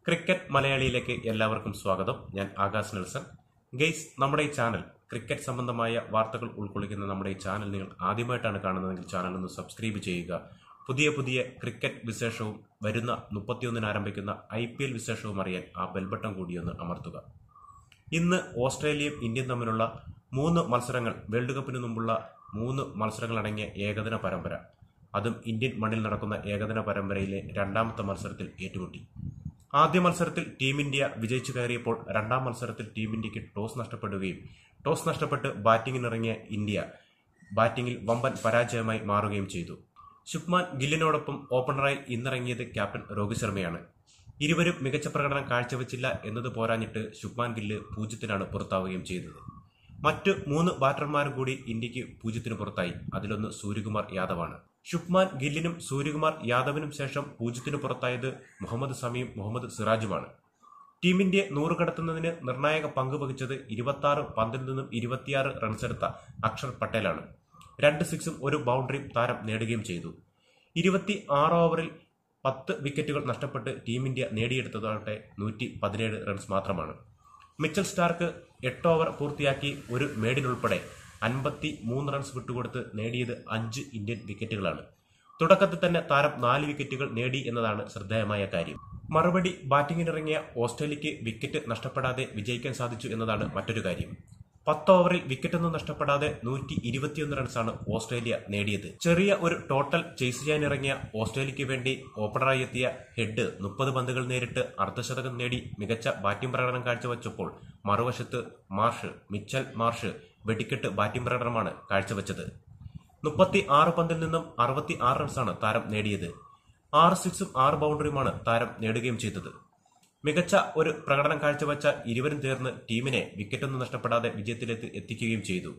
cricket മലയാളിയിലേക്ക് എല്ലാവർക്കും സ്വാഗതം ഞാൻ ആകാശ് നെൽസൺ ഗെയ്സ് നമ്മുടെ ഈ ചാനൽ ക്രിക്കറ്റ് സംബന്ധമായ വാർത്തകൾ ഉൾക്കൊള്ളിക്കുന്ന നമ്മുടെ ഈ ചാനൽ നിങ്ങൾ ആദ്യമായിട്ടാണ് കാണുന്നതെങ്കിൽ ചാനൽ ഒന്ന് സബ്സ്ക്രൈബ് ചെയ്യുക പുതിയ പുതിയ ക്രിക്കറ്റ് വിശേഷവും വരുന്ന മുപ്പത്തിയൊന്നിന് ആരംഭിക്കുന്ന ഐ പി എൽ വിശേഷവും അറിയാൻ ആ ബെൽബട്ടൺ കൂടി ഒന്ന് അമർത്തുക ഇന്ന് ഓസ്ട്രേലിയയും ഇന്ത്യയും തമ്മിലുള്ള മൂന്ന് മത്സരങ്ങൾ വേൾഡ് കപ്പിന് മുമ്പുള്ള മൂന്ന് മത്സരങ്ങളടങ്ങിയ ഏകദിന പരമ്പര അതും ഇന്ത്യൻ മണ്ണിൽ നടക്കുന്ന ഏകദിന പരമ്പരയിലെ രണ്ടാമത്തെ മത്സരത്തിൽ ഏറ്റുമുട്ടി ആദ്യ മത്സരത്തിൽ ടീം ഇന്ത്യ വിജയിച്ചു കയറിയപ്പോൾ രണ്ടാം മത്സരത്തിൽ ടീം ഇന്ത്യക്ക് ടോസ് നഷ്ടപ്പെടുകയും ടോസ് നഷ്ടപ്പെട്ട് ബാറ്റിംഗിനിറങ്ങിയ ഇന്ത്യ ബാറ്റിംഗിൽ വമ്പൻ പരാജയമായി മാറുകയും ചെയ്തു ശുഭ്മാൻ ഗില്ലിനോടൊപ്പം ഓപ്പണറായി ഇന്നിറങ്ങിയത് ക്യാപ്റ്റൻ രോഹിത് ശർമ്മയാണ് ഇരുവരും മികച്ച പ്രകടനം കാഴ്ചവെച്ചില്ല എന്നത് പോരാഞ്ഞിട്ട് ശുഭ്മാൻ ഗില്ല് പൂജ്യത്തിനാണ് പുറത്താവുകയും ചെയ്തത് മറ്റ് മൂന്ന് ബാറ്റർമാരും കൂടി ഇന്ത്യക്ക് പൂജ്യത്തിന് പുറത്തായി അതിലൊന്ന് സൂര്യകുമാർ യാദവാണ് ശുഭ്മാൻ ഗില്ലിനും സൂര്യകുമാർ യാദവിനും ശേഷം പൂജ്യത്തിന് പുറത്തായത് മുഹമ്മദ് സമീം മുഹമ്മദ് സിറാജുമാണ് ടീം ഇന്ത്യ നൂറ് കടത്തുന്നതിന് നിർണായക പങ്ക് വഹിച്ചത് ഇരുപത്തി ആറ് പന്തിൽ നിന്നും ഇരുപത്തിയാറ് റൺസെടുത്ത അക്ഷർ പട്ടേലാണ് രണ്ട് സിക്സും ഒരു ബൗണ്ടറിയും താരം നേടുകയും ചെയ്തു ഇരുപത്തി ആറ് ഓവറിൽ പത്ത് വിക്കറ്റുകൾ നഷ്ടപ്പെട്ട് ടീം ഇന്ത്യ നേടിയെടുത്തതാകട്ടെ നൂറ്റി പതിനേഴ് റൺസ് മാത്രമാണ് മിച്ചൽ സ്റ്റാർക്ക് എട്ട് ഓവർ പൂർത്തിയാക്കി ഒരു മേഡിനുൾപ്പെടെ അൻപത്തി മൂന്ന് റൺസ് വിട്ടുകൊടുത്ത് നേടിയത് അഞ്ച് ഇന്ത്യൻ വിക്കറ്റുകളാണ് തുടക്കത്തിൽ തന്നെ താരം നാല് വിക്കറ്റുകൾ നേടി എന്നതാണ് ശ്രദ്ധേയമായ കാര്യം മറുപടി ബാറ്റിംഗിനിറങ്ങിയ ഓസ്ട്രേലിയക്ക് വിക്കറ്റ് നഷ്ടപ്പെടാതെ വിജയിക്കാൻ സാധിച്ചു എന്നതാണ് മറ്റൊരു കാര്യം പത്ത് ഓവറിൽ വിക്കറ്റൊന്നും നഷ്ടപ്പെടാതെ നൂറ്റി ഇരുപത്തിയൊന്ന് റൺസാണ് ഓസ്ട്രേലിയ നേടിയത് ചെറിയ ഒരു ടോട്ടൽ ചേസ് ചെയ്യാനിറങ്ങിയ ഓസ്ട്രേലിയക്ക് വേണ്ടി ഓപ്പണറായി എത്തിയ ഹെഡ് മുപ്പത് പന്തുകൾ നേരിട്ട് അർദ്ധശതകം നേടി മികച്ച ബാറ്റിംഗ് പ്രകടനം കാഴ്ചവെച്ചപ്പോൾ മറുവശത്ത് മാർഷ് മിച്ചൽ മാർഷ് വെടിക്കെട്ട് ബാറ്റിംഗ് പ്രകടനമാണ് കാഴ്ചവെച്ചത് മുപ്പത്തി ആറ് പന്തിൽ നിന്നും അറുപത്തി ആറ് റൺസാണ് താരം നേടിയത് ആറ് സിക്സും ആറ് ബൗണ്ടറിയുമാണ് താരം നേടുകയും ചെയ്തത് മികച്ച ഒരു പ്രകടനം കാഴ്ചവെച്ച ഇരുവരും ചേർന്ന് ടീമിനെ വിക്കറ്റൊന്നും നഷ്ടപ്പെടാതെ വിജയത്തിലേക്ക് എത്തിക്കുകയും ചെയ്തു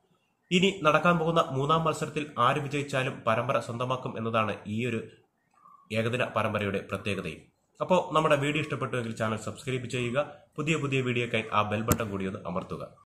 ഇനി നടക്കാൻ പോകുന്ന മൂന്നാം മത്സരത്തിൽ ആര് വിജയിച്ചാലും പരമ്പര സ്വന്തമാക്കും എന്നതാണ് ഈ ഒരു ഏകദിന പരമ്പരയുടെ പ്രത്യേകതയും അപ്പോൾ നമ്മുടെ വീഡിയോ ഇഷ്ടപ്പെട്ടുവെങ്കിൽ ചാനൽ സബ്സ്ക്രൈബ് ചെയ്യുക പുതിയ പുതിയ വീഡിയോക്കായി ആ ബെൽ ബട്ടൺ കൂടി ഒന്ന് അമർത്തുക